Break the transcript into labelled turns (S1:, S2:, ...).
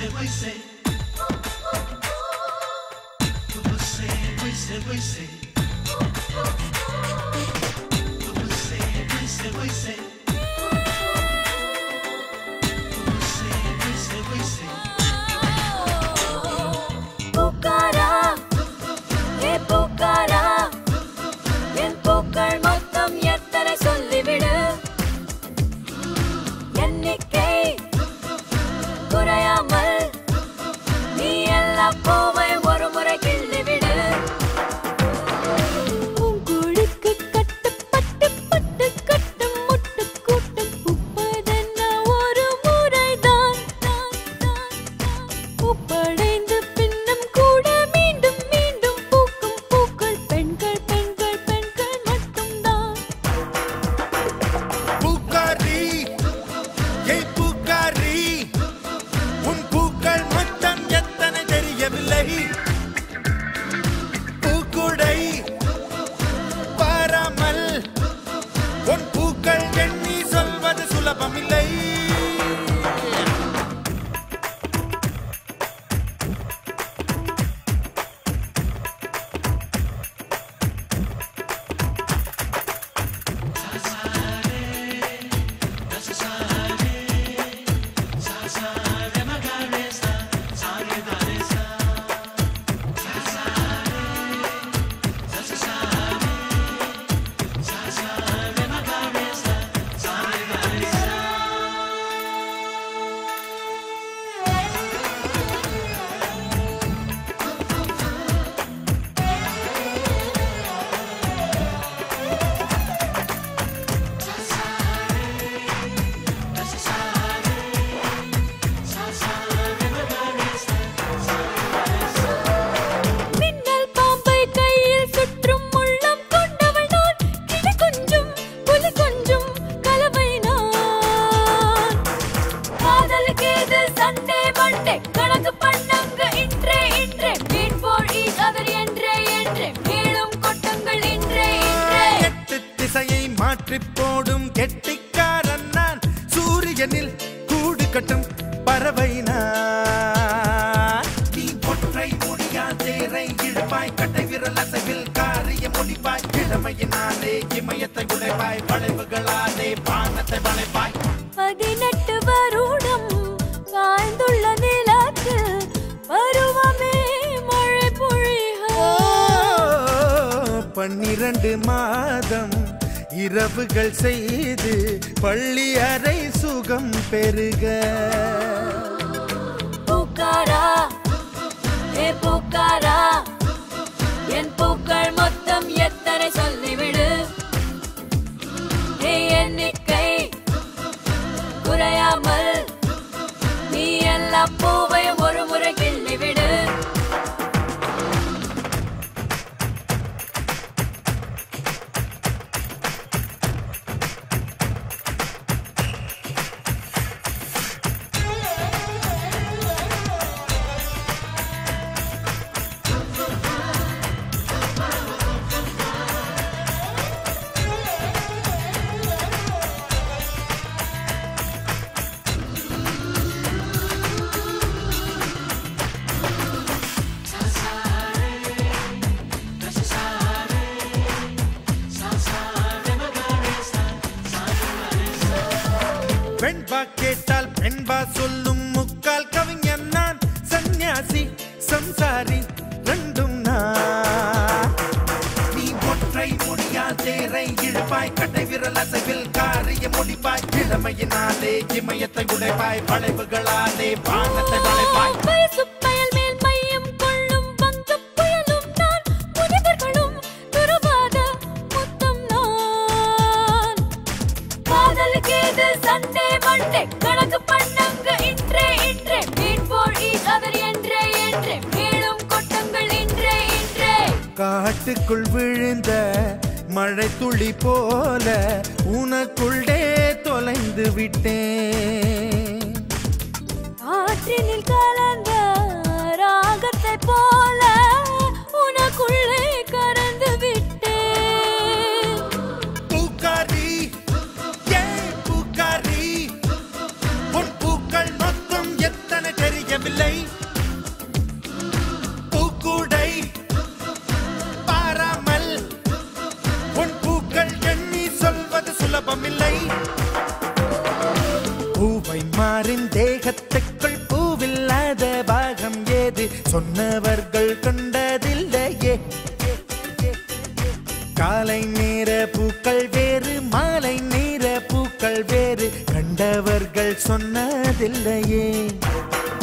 S1: பூக்காரா ஏ பூக்காரா என் பூக்கள் மொத்தம் எத்தனை சொல்லிவிடு எண்ணிக்கை குறையாமல் நீ எல்லா பூவை ஒரு முறை கிள்ளிவிடு பூங்குழிக்கு கட்டுப்பட்டு பட்டு கட்டும் முட்டு கூட்டம் பூப்பதென்ன ஒரு முறைதான் தான், தான், தான். பூப்படைந்து பின்னும் கூட மீண்டும் மீண்டும் பூக்கும் பூக்கள் பெண்கள் பெண்கள் பெண்கள் மட்டும்தான்
S2: பூக்காரி ஏய் பூக்காரி உன் பூக்கள் மொத்தம் எத்தனை தெரியவில்லை பூக்குடை பாராமல் உன் பூக்கள் எண்ணி சொல்வது சுலபமில்லை
S1: மின்னல் பாம்பை கையில் சுற்றும் உள்ளம் கொண்டவள் நான் கிளி கொஞ்சும் புலி கொஞ்சும் கலவை நான் காதலுக்கு இது சண்டே மண்டே கணக்கு பண்ணங்க இன்றே இன்றே மீட் ஃபார் ஈச் அதர் என்றே என்றே மேலும் கொட்டுங்கள் இன்றே இன்றே
S2: எட்டு திசையை மாற்றி போடும் கெட்டிக்காரன் நான் சூரியனில் கூடு கட்டும் பறவை நான் நீ ஒற்றை முடியா தேரை இழுப்பாய் கட்டை விரல் அசைவில் காரிய முடிப்பாய் இளமையினாலே இமயத்தை உழைப்பாய் வளைவுகளாலே பானத்தை வளைப்பாய்
S1: பதினெட்டு வருடம் வாழ்ந்துள்ள நிலத்தில் பருவமே மழை பொழிக
S2: பன்னிரண்டு மாதம் இரவுகள் செய்து பள்ளி அறை சுகம் பெருக
S1: பூக்காரா ஏ பூக்காரா என் பூக்கள் மொத்தம் எத்தனை சொல்லிவிடு ஏ எண்ணிக்கை குறையாமல் நீ எல்லா பூவையும் ஒரு முறை கிள்ளிவிடு
S2: பெண்பா கேட்டால் பெண்பா சொல்லும் முக்கால் கவிஞன் நான் சந்நியாசி சம்சாரி ரெண்டும் நான் நீ ஒற்றை முடியா தேரை இழுப்பாய் கட்டை விரல் அசைவில் காரிய முடிப்பாய் இளமையினாலே இமயத்தை உடைப்பாய் வளைவுகளாலே பானத்தை வளைப்பாய்
S1: வயசு பயல் மேல் மையம் கொள்ளும் வங்கப் புயலும் நான் முனிவர்களும் துறவாத முத்தம் நான் காதலுக்கு இது சண்டே மண்டே கணக்கு பண்ணங்க இன்றே இன்றே மீட் ஃபார் ஈச் அதர் என்றே என்றே மேலும் கொட்டுங்கள் இன்றே இன்றே
S2: காட்டுக்குள் விழுந்த மழை துளி போல உனக்குள்ளே தொலைந்து விட்டேன்
S1: காற்றினில் கலந்த ராகத்தை போல உனக்குள்ளே கறந்து விட்டேன்
S2: பூக்காரி ஏன் பூக்காரி உன் பூக்கள் மொத்தம் எத்தனை தெரியவில்லை சொன்னவர்கள் கண்டதில்லையே காலை நேர பூக்கள் வேறு மாலை நேர பூக்கள் வேறு கண்டவர்கள் சொன்னதில்லையே